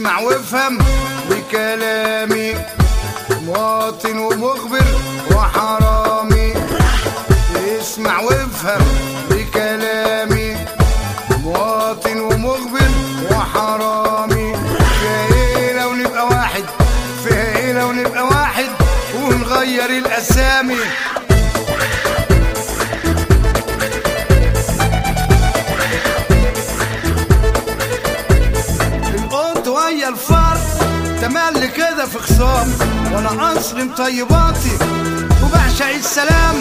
اسمع وافهم بكلامي مواطن ومخبر وحرامي اسمع وافهم بكلامي مواطن ومخبر وحرامي فيها ايه لو نبقى واحد فيها ايه لو نبقى واحد ونغير الاسامي القط ويا الفار تملي كده في خصام وانا اصلي مطيباتي وبعشق السلام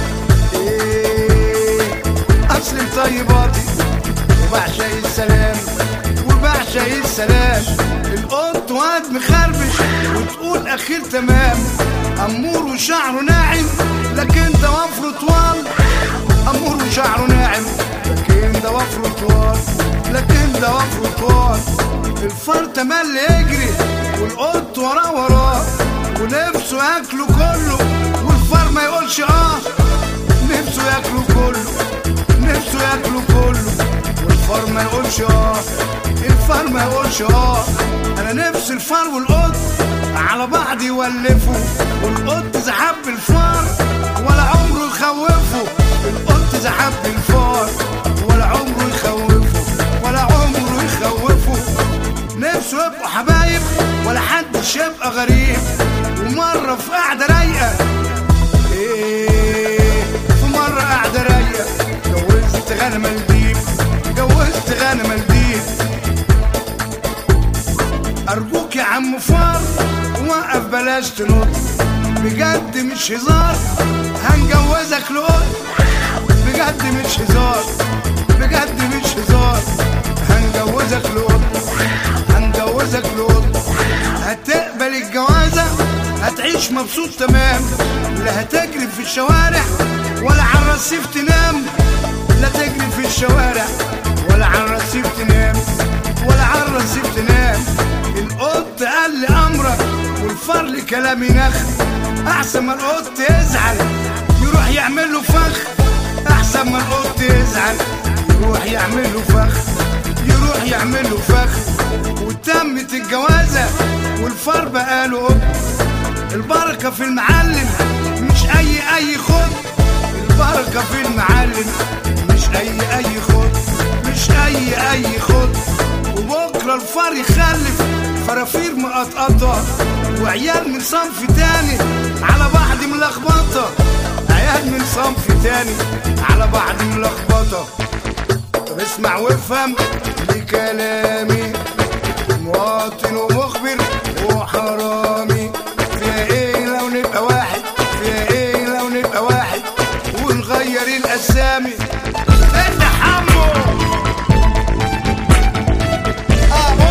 إيه اصلي مطيباتي وبعشق السلام وبعشق السلام القط واد مخربش وتقول اخير تمام امور وشعره ناعم لكن ده وفره طوال امور وشعره ناعم لكن ده وفره طوال لكن ده وفره طوال الفار تملي يجري والقط وراه وراه ونفسه ياكله كله والفار ما يقولش اه نفسه ياكله كله نفسه ياكله كله والفار ما يقولش اه الفار ما يقولش اه انا نفسي الفار والقط على بعض يولفوا والقط زحب الفار ولا عمره يخوفه القط زحب الفار ولا عمره يخوفه ولا عمره يخوفه نفسه يبقوا حبايب ولا حدش يبقى غريب ومرة في قعدة رايقة ايه في مرة قعدة رايقة جوزت غنم الديب جوزت غنم الديب أرجوك يا عم فار وقف بلاش تنط بجد مش هزار هنجوزك لقط بجد مش هزار بجد مش هزار هنجوزك لقط هنجوزك لقط هتقبل الجوازة هتعيش مبسوط تمام لا هتجري في الشوارع ولا على الرصيف تنام لا تجري في الشوارع ولا على الرصيف تنام ولا على الرصيف تنام القط قال لي امرك والفار لي كلامي نخ احسن ما القط يزعل يروح يعمل له فخ احسن ما القط يزعل يروح يعمل له فخ يروح يعمل له فخ وتمت الجوازه والفار بقى له قط البركه في المعلم مش اي اي خد البركه في المعلم مش اي اي خد مش اي اي خد وبكره الفار يخلف فرافير مقطقطه وعيال من صنف تاني على بعض ملخبطه عيال من صنف تاني على بعض ملخبطه طب اسمع وافهم لكلامي مواطن ومخبر وحرامي فيها ايه لو نبقى واحد فيها ايه لو نبقى واحد ونغير الاسامي انت حمو اهو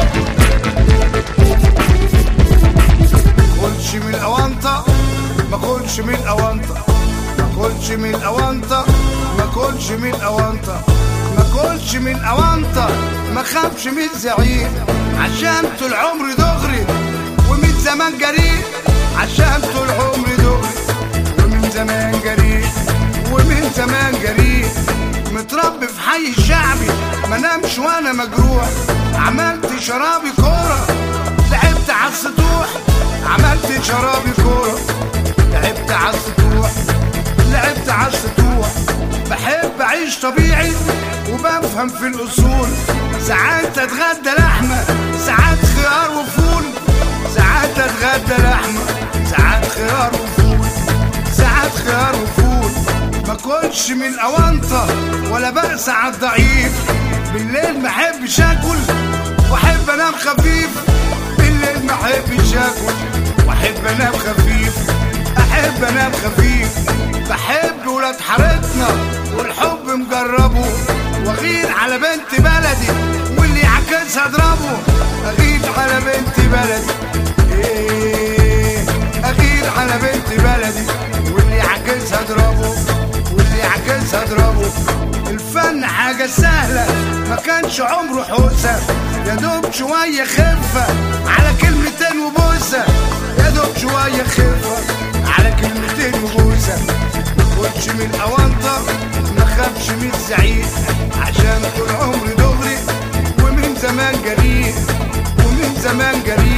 كلش من الاونطه ما كلش من الاونطه ما كلش من الاونطه ما كلش من الاونطه ما كلش من الاونطه ما خافش من الزعيم عشان طول عمري دغري ومن زمان جريء عشان طول عمري دغري ومن زمان جريء ومن زمان جريء متربي في حي الشعبي ما نامش وانا مجروح عملت شرابي كوره لعبت على السطوح عملت شرابي كوره لعبت على السطوح لعبت على السطوح بحب اعيش طبيعي وبفهم في الاصول ساعات اتغدى لحمه ساعات خيار وفول ساعات اتغدى لحمه ساعات خيار وفول ساعات خيار وفول ما كلش من الاونطه ولا بأس على الضعيف بالليل ما احبش اكل واحب انام خفيف بالليل ما احبش اكل واحب انام خفيف احب انام خفيف بحب ولاد حارتنا والحب مجربه واغير على بنت بلدي واللي عكسها اضربه اغير على بنت بلدي ايه اغير على بنت بلدي واللي عكسها اضربه واللي عكسها اضربه الفن حاجة سهلة ما كانش عمره حوسة يا دوب شوية خفة على كلمتين وبوسة يا دوب شوية خفة على كلمتين وبوسة خدش من الأونطة ما خافش من الزعيم عشان طول عمري دغري ومن زمان جريء ومن زمان جريء